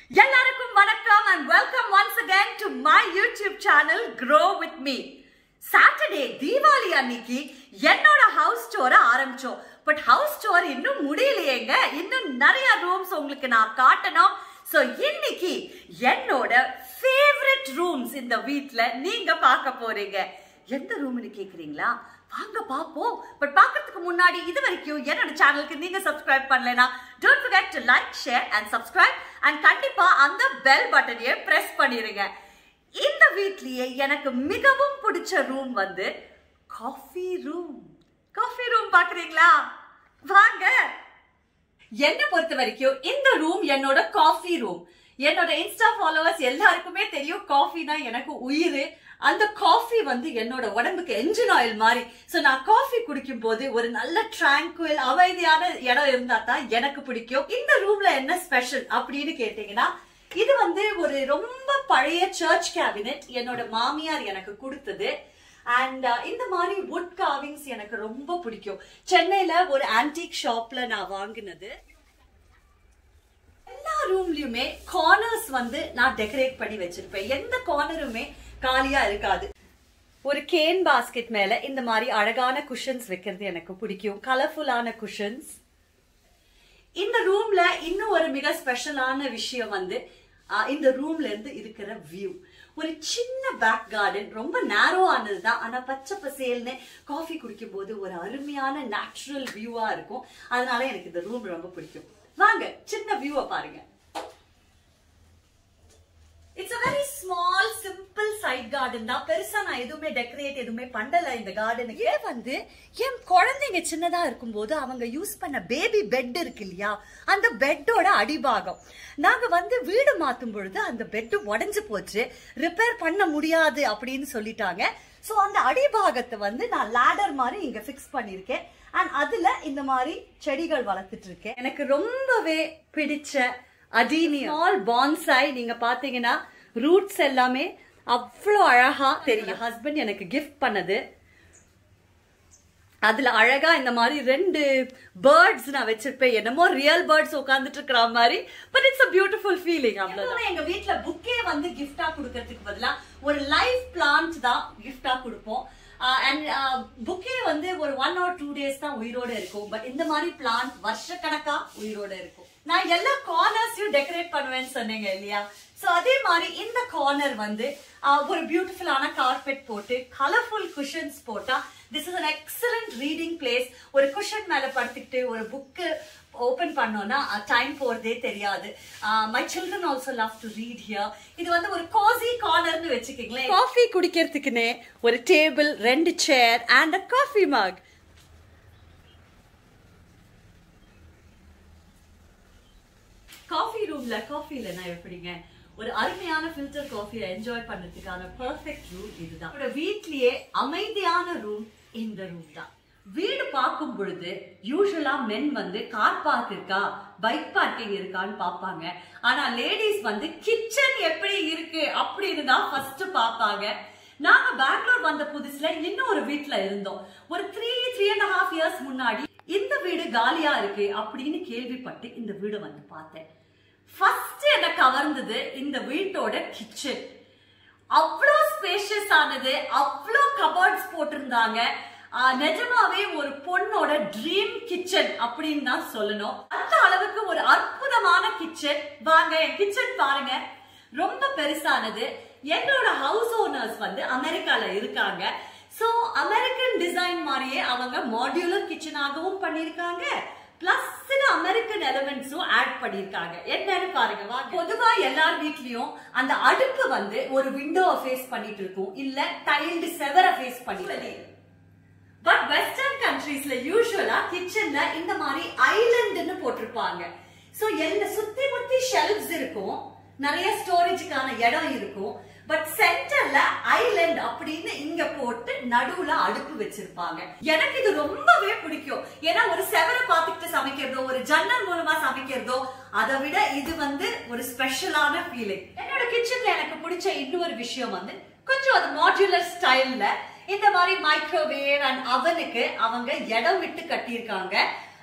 எல்லாருக்கும் வணக்கம் and welcome once again to my YouTube channel Grow with me. Saturday Deepavali அன்னைக்கு என்னோட ஹவுஸ் ஸ்டோரை ஆரம்பிச்சோம் பட் ஹவுஸ் ஸ்டோர் இன்னும் முடியலையேங்க இன்னும் நிறைய ரூம்ஸ் உங்களுக்கு நான் காட்டணும் ஸோ இன்னைக்கு என்னோட ஃபேவரட் ரூம்ஸ் இந்த வீட்ல நீங்க பார்க்க போறீங்க எந்த ரூம்னு கேக்குறீங்களா வாங்க பாப்போம் பட் பார்க்கறதுக்கு முன்னாடி இது வரைக்கும் என்னோட சேனலுக்கு நீங்க சப்ஸ்கிரைப் பண்ணலைனா don't forget to like share and subscribe and கண்டிப்பா அந்த பெல் பட்டனையே பிரஸ் பண்ணிருங்க இந்த வீட்லயே எனக்கு மிகவும் பிடிச்ச ரூம் வந்து காஃபி ரூம் காஃபி ரூம் பாக்குறீங்களா வாங்க என்ன பொறுத்த வரைக்கும் இந்த ரூம் என்னோட காஃபி ரூம் என்னோட இன்ஸ்டா ஃபாலோவர்ஸ் எல்லாருக்குமே தெரியும் காஃபினா எனக்கு உயிர் அந்த காஃபி வந்து என்னோட உடம்புக்கு என்ஜின் ஆயில் மாதிரி ஸோ நான் காஃபி குடிக்கும் போது ஒரு நல்ல ட்ராங்குவல் அமைதியான இடம் இருந்தா தான் எனக்கு பிடிக்கும் இந்த ரூம்ல என்ன ஸ்பெஷல் அப்படின்னு கேட்டீங்கன்னா இது வந்து ஒரு ரொம்ப பழைய சர்ச் கேபினெட் என்னோட மாமியார் எனக்கு கொடுத்தது அண்ட் இந்த மாதிரி வுட் கார்விங்ஸ் எனக்கு ரொம்ப பிடிக்கும் சென்னையில ஒரு ஆன்டிக் ஷாப்ல நான் வாங்கினது எல்லா ரூம்லயுமே கார்னர்ஸ் வந்து நான் டெக்கரேட் பண்ணி வச்சிருப்பேன் எந்த கார்னருமே காலியா இருக்காது ஒரு கேன் பாஸ்கெட் மேல இந்த மாதிரி அழகான குஷன்ஸ் வைக்கிறது எனக்கு பிடிக்கும் கலர்ஃபுல்லான குஷன்ஸ் இந்த ரூம்ல இன்னும் ஒரு மிக ஸ்பெஷலான விஷயம் வந்து ஆஹ், இந்த ரூம்ல இருந்து இருக்கிற வியூ ஒரு சின்ன பேக் கார்டன் ரொம்ப நேரோ ஆனது தான் ஆனா பச்சை பசேல்னு காஃபி குடிக்கும் போது ஒரு அருமையான நேச்சுரல் வியூவா இருக்கும் அதனால எனக்கு இந்த ரூம் ரொம்ப பிடிக்கும் வாங்க சின்ன வியூவை பாருங்க it's a very small simple side garden தான் பெருசா நான் எதுவுமே டெக்கரேட் எதுவுமே பண்ணல இந்த கார்டனுக்கு இது வந்து என் குழந்தைங்க சின்னதா இருக்கும்போது அவங்க யூஸ் பண்ண பேபி பெட் இருக்கு இல்லையா அந்த பெட்டோட அடிபாகம் நாங்க வந்து வீடு மாத்தும் பொழுது அந்த பெட் உடைஞ்சு போச்சு ரிப்பேர் பண்ண முடியாது அப்படின்னு சொல்லிட்டாங்க சோ அந்த அடிபாகத்தை வந்து நான் லேடர் மாதிரி இங்க ஃபிக்ஸ் பண்ணிருக்கேன் அண்ட் அதுல இந்த மாதிரி செடிகள் வளர்த்துட்டு இருக்கேன் எனக்கு ரொம்பவே பிடிச்ச அதீனி ஆல் பான்சாய் நீங்க பாத்தீங்கன்னா ரூட்ஸ் எல்லாமே அவ்வளோ அழகா தெரியும் ஹஸ்பண்ட் எனக்கு கிஃப்ட் பண்ணது அதுல அழகா இந்த மாதிரி ரெண்டு பேர்ட்ஸ் நான் வச்சிருப்பேன் என்னமோ ரியல் பேர்ட்ஸ் உட்கார்ந்துட்டு இருக்கிற மாதிரி but it's a beautiful feeling அவ்வளவுதான் எங்க வீட்ல புக்கே வந்து கிஃப்டா கொடுக்கறதுக்கு பதிலா ஒரு லைஃப் பிளான்ட் தான் கிஃப்டா கொடுப்போம் அண்ட் புக்கே வந்து ஒரு ஒன் ஆர் டூ டேஸ் தான் உயிரோட இருக்கும் பட் இந்த மாதிரி பிளான்ட் வருஷக்கணக்கா உயிரோட இருக்கும் நான் எல்லா கார்னர்ஸையும் டெக்கரேட் பண்ணுவேன்னு சொன்னீங்க இல்லையா சோ அதே மாதிரி இந்த கார்னர் வந்து ஆஹ், ஒரு பியூட்டிஃபுல்லான கார்பெட் போட்டு கலர்ஃபுல் குஷன்ஸ் போட்டா this is an excellent reading place ஒரு குஷன் மேல படுத்துக்கிட்டு ஒரு புக்கு ஓபன் பண்ணோம்னா டைம் போறதே தெரியாது my children also love to read here இது வந்து ஒரு கோசி கார்னர்னு வச்சுக்கீங்களேன் காஃபி குடிக்கிறதுக்குன்னே ஒரு டேபிள் ரெண்டு chair and uh coffee mug coffee ரூம்ல காஃபி இல்லைன்னா எப்படிங்க ஒரு அருமையான ஃபில்டர் காஃபியை என்ஜாய் பண்றதுக்கான பெர்ஃபெக்ட் ரூம் இதுதான் என்னோட வீட்லயே அமைதியான ரூம் இந்த ரூம் தான் வீடு பார்க்கும் பொழுது யூஸ்வலா மென் வந்து கார் பார்க் இருக்கா பைக் பார்க்கிங் இருக்கான்னு பார்ப்பாங்க ஆனா லேடிஸ் வந்து கிச்சன் எப்படி இருக்கு அப்படின்னு தான் ஃபர்ஸ்ட் பார்ப்பாங்க நாங்க பெங்களூர் வந்த புதுசுல இன்னும் ஒரு வீட்ல இருந்தோம் ஒரு three three and half years முன்னாடி இந்த வீடு காலியா இருக்கு அப்படின்னு கேள்விப்பட்டு இந்த வீடு வந்து பார்த்தேன் ஃபர்ஸ்ட் என்ன கவர்ந்தது இந்த வீட்டோட கிச்சன் அவ்வளோ ஸ்பேஷியஸ் ஆனது அவ்வளோ கபர்ட்ஸ் போட்டிருந்தாங்க ஆஹ் நிஜமாவே ஒரு பொண்ணோட ட்ரீம் கிச்சன் அப்படின்னு தான் சொல்லணும் அந்த அளவுக்கு ஒரு அற்புதமான கிச்சன் வாங்க என் கிச்சன் பாருங்க ரொம்ப பெருசானது என்னோட ஹவுஸ் ஓனர்ஸ் வந்து அமெரிக்கால இருக்காங்க சோ அமெரிக்கன் டிசைன் மாதிரியே அவங்க மாடியுலர் கிச்சனாகவும் பண்ணிருக்காங்க பிளஸ் சில அமெரிக்கன் எலிமெண்ட்ஸும் ஆட் பண்ணிருக்காங்க என்னன்னு பாருங்க வாங்க பொதுவா எல்லார் வீட்லயும் அந்த அடுப்பு வந்து ஒரு விண்டோவை ஃபேஸ் பண்ணிட்டு இருக்கும் இல்ல டைல்டு செவரை ஃபேஸ் பண்ணிட்டு பட் வெஸ்டர்ன் கண்ட்ரீஸ்ல யூஸ்வலா கிச்சன்ல இந்த மாதிரி ஐலண்ட்னு போட்டிருப்பாங்க சோ எல்லா சுத்தி முத்தி ஷெல்ஃப்ஸ் இருக்கும் நிறைய ஸ்டோரேஜுக்கான இடம் இருக்கும் பட் சென்டர்ல ஐலண்ட் அப்படின்னு இங்க போட்டு நடுவுல அடுப்பு வச்சிருப்பாங்க எனக்கு இது ரொம்பவே பிடிக்கும் ஏன்னா ஒரு செவரை பார்த்துக்கிட்டு சமைக்கிறதோ ஒரு ஜன்னல் மூலமா சமைக்கிறதோ அதை விட இது வந்து ஒரு ஸ்பெஷலான ஃபீலிங் என்னோட கிச்சன்ல எனக்கு பிடிச்ச இன்னொரு விஷயம் வந்து கொஞ்சம் அது மாடுலர் ஸ்டைல்ல இந்த மாதிரி மைக்ரோவேவ் அண்ட் அவனுக்கு அவங்க இடம் விட்டு கட்டியிருக்காங்க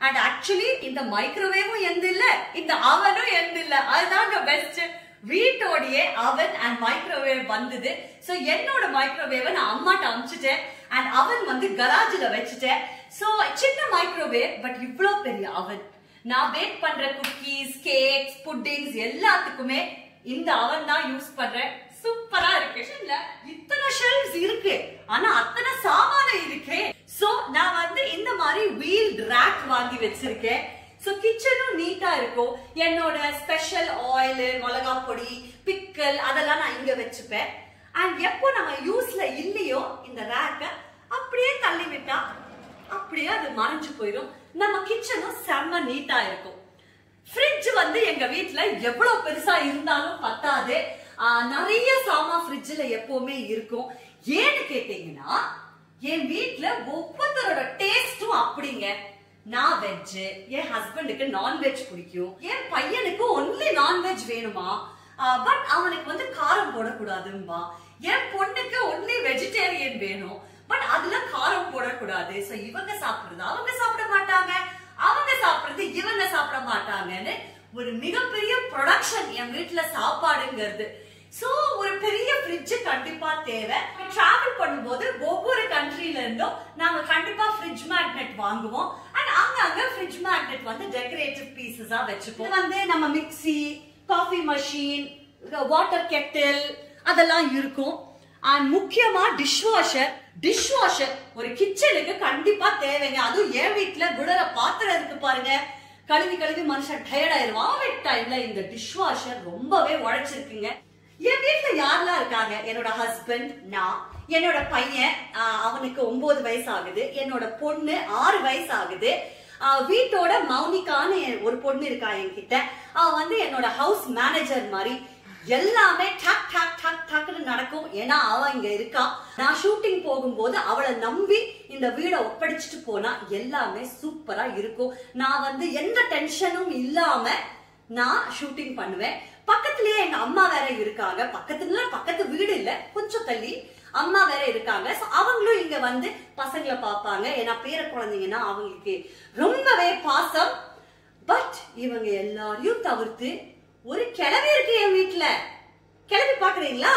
அண்ட் ஆக்சுவலி இந்த மைக்ரோவேவும் எந்த இல்ல இந்த அவனும் எந்த இல்ல அதுதாங்க பெஸ்ட் வீட்டோடயே அவன் அண்ட் மைக்ரோவேவ் வந்தது சோ என்னோட மைக்ரோவேவை நான் அம்மாட்ட அனுப்பிச்சிட்டேன் அண்ட் அவன் வந்து கராஜ்ல வச்சுட்டேன் சோ சின்ன மைக்ரோவேவ் பட் இவ்ளோ பெரிய அவன் நான் பேக் பண்ற குக்கீஸ் கேக்ஸ் புட்டிங்ஸ் எல்லாத்துக்குமே இந்த அவன் தான் யூஸ் பண்றேன் சூப்பரா இருக்கு இல்ல இத்தனை ஷெல்ஃப்ஸ் இருக்கு ஆனா அத்தனை சாமானம் இருக்கு சோ நான் வந்து இந்த மாதிரி வீல் ரேக் வாங்கி வச்சிருக்கேன் சோ கிச்சனும் நீட்டா இருக்கும் என்னோட ஸ்பெஷல் ஆயில் மிளகா பொடி பிக்கல் அதெல்லாம் நான் இங்க வச்சுப்பேன் அண்ட் எப்போ நம்ம யூஸ்ல இல்லையோ இந்த ரேக்க அப்படியே தள்ளி விட்டா அப்படியே அது மறைஞ்சு போயிடும் நம்ம கிச்சனும் செம்ம நீட்டா இருக்கும் ஃப்ரிட்ஜ் வந்து எங்க வீட்ல எவ்வளவு பெருசா இருந்தாலும் பத்தாது ஆஹ் நிறைய சாமான் ஃப்ரிட்ஜ்ல எப்பவுமே இருக்கும் ஏன்னு கேட்டீங்கன்னா என் வீட்ல ஒவ்வொருத்தரோட டேஸ்டும் அப்படிங்க நான் வெஜ் என் ஹஸ்பண்டுக்கு நான்வெஜ் பிடிக்கும் என் பையனுக்கு ஒன்லி நான்வெஜ் வேணுமா பட் அவனுக்கு வந்து காரம் போடக்கூடாதும்பா என் பொண்ணுக்கு ஒன்லி வெஜிடேரியன் வேணும் பட் அதுல காரம் போடக்கூடாது சோ இவங்க சாப்பிடுறது அவங்க சாப்பிட மாட்டாங்க அவங்க சாப்பிடுறது இவங்க சாப்பிட மாட்டாங்கன்னு ஒரு மிகப்பெரிய ப்ரொடக்ஷன் என் வீட்டுல சாப்பாடுங்கிறது சோ ஒரு பெரிய ஃப்ரிட்ஜ் கண்டிப்பா தேவை டிராவல் பண்ணும்போது ஒவ்வொரு கண்ட்ரில இருந்தும் நாங்க கண்டிப்பா ஃப்ரிட்ஜ் மேக்னெட் வாங்குவோம் அண்ட் அங்கங்க ஃப்ரிட்ஜ் மேக்னெட் வந்து டெக்கரேட்டிவ் பீசஸா வச்சுப்போம் இது வந்து நம்ம mixie coffee machine water kettle அதெல்லாம் இருக்கும் அண்ட் முக்கியமா டிஷ் வாஷர் டிஷ் வாஷர் ஒரு கிச்சனுக்கு கண்டிப்பா தேவைங்க அதுவும் என் வீட்டுல குடர பாத்திரம் இருக்கு பாருங்க கழுவி கழுவி மனுஷன் டயர்ட் ஆயிருவான் டைம்ல இந்த டிஷ் வாஷர் ரொம்பவே உழைச்சிருக்குங்க என் வீட்டுல யாரெல்லாம் இருக்காங்க என்னோட ஹஸ்பண்ட் நான் என்னோட பையன் ஆஹ், அவனுக்கு ஒன்பது வயசு ஆகுது என்னோட பொண்ணு ஆறு வயசு ஆகுது ஆஹ், வீட்டோட மௌனிகான்னு என் ஒரு பொண்ணு இருக்கா என்கிட்ட அவ வந்து என்னோட ஹவுஸ் மேனேஜர் மாதிரி எல்லாமே டக் டக் டக் டக்னு நடக்கும் ஏன்னா அவ இங்க இருக்கா நான் ஷூட்டிங் போகும்போது அவளை நம்பி இந்த வீடை ஒப்படைச்சிட்டு போனா எல்லாமே சூப்பரா இருக்கும் நான் வந்து எந்த டென்ஷனும் இல்லாம நான் ஷூட்டிங் பண்ணுவேன் பக்கத்துலயே எங்க அம்மா வேற இருக்காங்க பக்கத்துல பக்கத்து வீடு இல்ல கொஞ்சம் தள்ளி அம்மா வேற இருக்காங்க So அவங்களும் இங்க வந்து பசங்களை பார்ப்பாங்க ஏன்னா பேர குழந்தைங்கன்னா அவங்களுக்கு ரொம்பவே பாசம் பட் இவங்க எல்லாரையும் தவிர்த்து ஒரு கிளவி இருக்கு என் வீட்டுல கிளவி பாக்குறீங்களா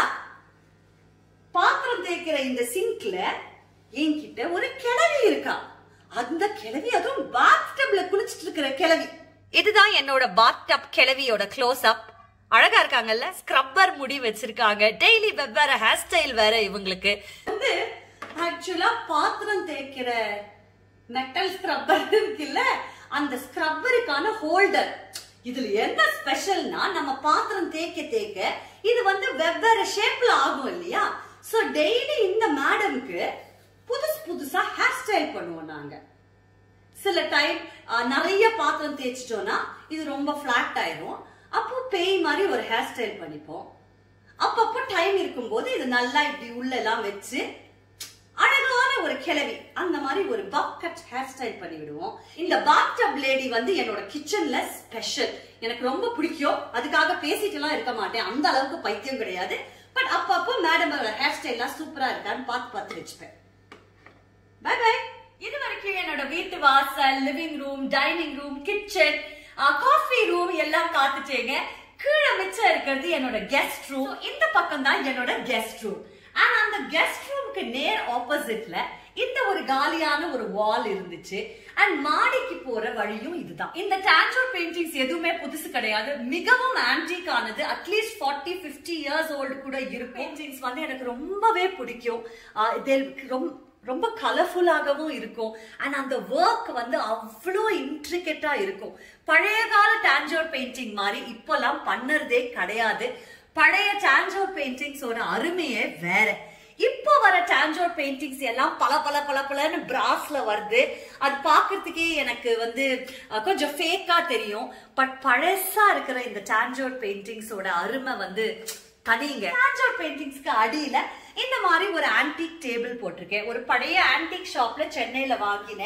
பாத்திரம் தேய்க்கிற இந்த சிங்க்ல என்கிட்ட ஒரு கிளவி இருக்கா அந்த கிளவி அதுவும் பாத் டப்ல குளிச்சிட்டு இருக்கிற கிளவி இதுதான் என்னோட பாத் டப் கிளவியோட க்ளோஸ் அப் அழகா இருக்காங்கல்ல ஸ்க்ரப்பர் முடி வச்சிருக்காங்க டெய்லி வெவ்வேறு ஹேர் ஸ்டைல் வேற இவங்களுக்கு வந்து ஆக்சுவலா பாத்திரம் தேய்க்கிற மெட்டல் ஸ்க்ரப்பர் இருக்குல்ல அந்த ஸ்க்ரப்பருக்கான ஹோல்டர் இதுல என்ன ஸ்பெஷல்னா நம்ம பாத்திரம் தேய்க்க தேய்க்க இது வந்து வெவ்வேறு ஷேப்ல ஆகும் இல்லையா சோ டெய்லி இந்த மேடம்க்கு புதுசு புதுசா ஹேர் ஸ்டைல் பண்ணுவோம் நாங்க சில டைம் நிறைய பாத்திரம் தேய்ச்சிட்டோம்னா இது ரொம்ப ஃபிளாட் ஆயிரும் அப்போ பேய் மாதிரி ஒரு ஹேர் ஸ்டைல் பண்ணிப்போம் அப்பப்போ டைம் இருக்கும்போது இது நல்லா இப்படி உள்ள எல்லாம் வச்சு அழகான ஒரு கிழவி அந்த மாதிரி ஒரு பப் கட் ஹேர் ஸ்டைல் பண்ணி விடுவோம் இந்த பாத் டப் லேடி வந்து என்னோட கிச்சன்ல ஸ்பெஷல் எனக்கு ரொம்ப பிடிக்கும் அதுக்காக பேசிட்டு எல்லாம் இருக்க மாட்டேன் அந்த அளவுக்கு பைத்தியம் கிடையாது பட் அப்பப்போ மேடமோட ஹேர் ஸ்டைல்லாம் சூப்பரா இருக்கான்னு பார்த்து பார்த்து வச்சுப்பேன் பை பை இது வரைக்கும் என்னோட வீட்டு வாசல் living room dining room kitchen coffee room எல்லாம் காத்துட்டேங்க கீழே மிச்சம் இருக்கிறது என்னோட கெஸ்ட் ரூம் இந்த பக்கம் தான் என்னோட கெஸ்ட் ரூம் ஆனா அந்த கெஸ்ட் ரூமுக்கு நேர் ஆப்போசிட்ல இந்த ஒரு காலியான ஒரு வால் இருந்துச்சு அண்ட் மாடிக்கு போற வழியும் இதுதான் இந்த டான்ஜோர் பெயிண்டிங்ஸ் எதுவுமே புதுசு கிடையாது மிகவும் ஆன்டிக் ஆனது at least forty fifty years old கூட இருக்கும் பெயிண்டிங்ஸ் வந்து எனக்கு ரொம்பவே பிடிக்கும் ஆஹ் இது ரொம்ப ரொம்ப கலர்ஃபுல்லாகவும் இருக்கும் அண்ட் அந்த ஒர்க் வந்து அவ்வளோ இன்ட்ரிகேட்டா இருக்கும் பழைய கால டான்ஜோர் பெயிண்டிங் மாதிரி இப்போலாம் பண்ணறதே கிடையாது பழைய டான்ஜோர் பெயிண்டிங்ஸோட அருமையே வேற இப்போ வர டான்ஜோர் பெயிண்டிங்ஸ் எல்லாம் பல பல பல பலன்னு பிராஸ்ல வருது அது பார்க்கிறதுக்கே எனக்கு வந்து அஹ், கொஞ்சம் ஃபேக்கா தெரியும் பட் பழசா இருக்கிற இந்த டான்ஜோர் பெயிண்டிங்ஸோட அருமை வந்து தனிங்க டான்ஜோர் பெயிண்டிங்ஸ்க்கு அடியில இந்த மாதிரி ஒரு ஆன்டிக் டேபிள் போட்டிருக்கேன் ஒரு பழைய ஆன்டிக் ஷாப்ல சென்னையில வாங்கினேன்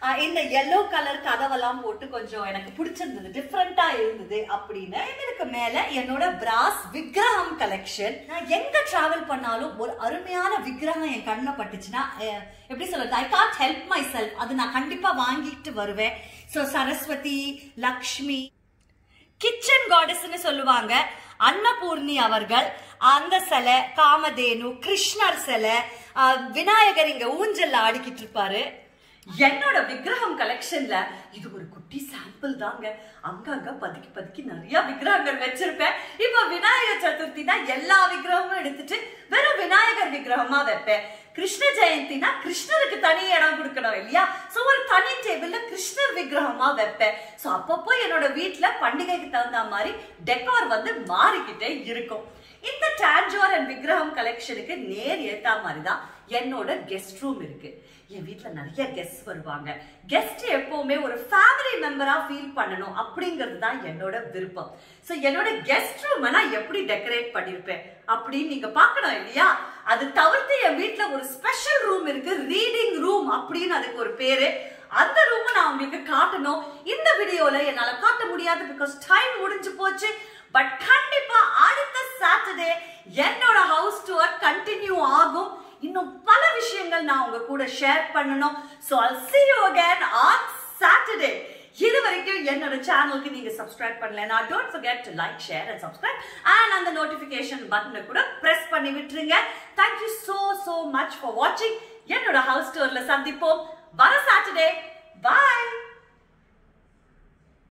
ஆஹ் இந்த எல்லோ கலர் கதவெல்லாம் போட்டு கொஞ்சம் எனக்கு பிடிச்சிருந்தது டிஃப்ரெண்டா இருந்தது அப்படின்னு இதற்கு மேல என்னோட பிராஸ் விக்கிரகம் கலெக்ஷன் நான் எங்க டிராவல் பண்ணாலும் ஒரு அருமையான விக்கிரகம் என் கண்ணில் பட்டுச்சுன்னா அஹ், எப்படி சொல்றது I got help my self அது நான் கண்டிப்பா வாங்கிட்டு வருவேன் ஸோ சரஸ்வதி லக்ஷ்மி கிச்சன் காடஸ்னு சொல்லுவாங்க அன்னபூர்ணி அவர்கள் அந்த சிலை காமதேனு கிருஷ்ணர் சிலை ஆஹ், விநாயகர் இங்க ஊஞ்சல்ல ஆடிக்கிட்டு இருப்பாரு என்னோட விக்கிரகம் கலெக்ஷன்ல இது ஒரு குட்டி சாம்பிள் தாங்க அங்கங்க பதுக்கி பதுக்கி நிறைய விக்கிரகங்கள் வச்சிருப்பேன் இப்ப விநாயகர் சதுர்த்தினா எல்லா விக்கிரகமும் எடுத்துட்டு வெறும் விநாயகர் விக்கிரகமா வைப்பேன் கிருஷ்ண ஜெயந்தினா கிருஷ்ணருக்கு தனி இடம் கொடுக்கணும் இல்லையா சோ ஒரு தனி டேபிள்ல கிருஷ்ணர் விக்கிரகமா வைப்பேன் சோ அப்பப்போ என்னோட வீட்ல பண்டிகைக்கு தகுந்த மாதிரி டெக்கார் வந்து மாறிக்கிட்டே இருக்கும் இந்த டான்ஜோர் அண்ட் விக்கிரகம் கலெக்ஷனுக்கு நேர் ஏத்தா மாதிரி தான் என்னோட கெஸ்ட் ரூம் இருக்கு என் வீட்ல நிறைய கெஸ்ட் வருவாங்க கெஸ்ட் எப்பவுமே ஒரு ஃபேமிலி மெம்பரா ஃபீல் பண்ணணும் அப்படிங்கிறது தான் என்னோட விருப்பம் சோ என்னோட கெஸ்ட் ரூம் நான் எப்படி டெக்கரேட் பண்ணிருப்பேன் அப்படின்னு நீங்க பார்க்கணும் இல்லையா அது தவிர்த்து என் வீட்ல ஒரு ஸ்பெஷல் ரூம் இருக்கு ரீடிங் ரூம் அப்படின்னு அதுக்கு ஒரு பேரு அந்த ரூம் நான் உங்களுக்கு காட்டணும் இந்த வீடியோல என்னால காட்ட முடியாது பிகாஸ் டைம் முடிஞ்சு போச்சு பட் கண்டிப்பா அடுத்த சாட்டர்டே என்னோட ஹவுஸ் டூர் கண்டினியூ ஆகும் இன்னும் பல விஷயங்கள் நான் உங்க கூட ஷேர் பண்ணணும் so I'll see you again on Saturday இது வரைக்கும் என்னோட சேனலுக்கு நீங்க சப்ஸ்கிரைப் பண்ணலனா don't forget to like share and subscribe and அந்த நோட்டிபிகேஷன் பட்டனை கூட பிரஸ் பண்ணி விட்டுருங்க thank you so so much for வாட்சிங் என்னோட ஹவுஸ் டூர்ல சந்திப்போம் வர சாட்டர்டே பாய்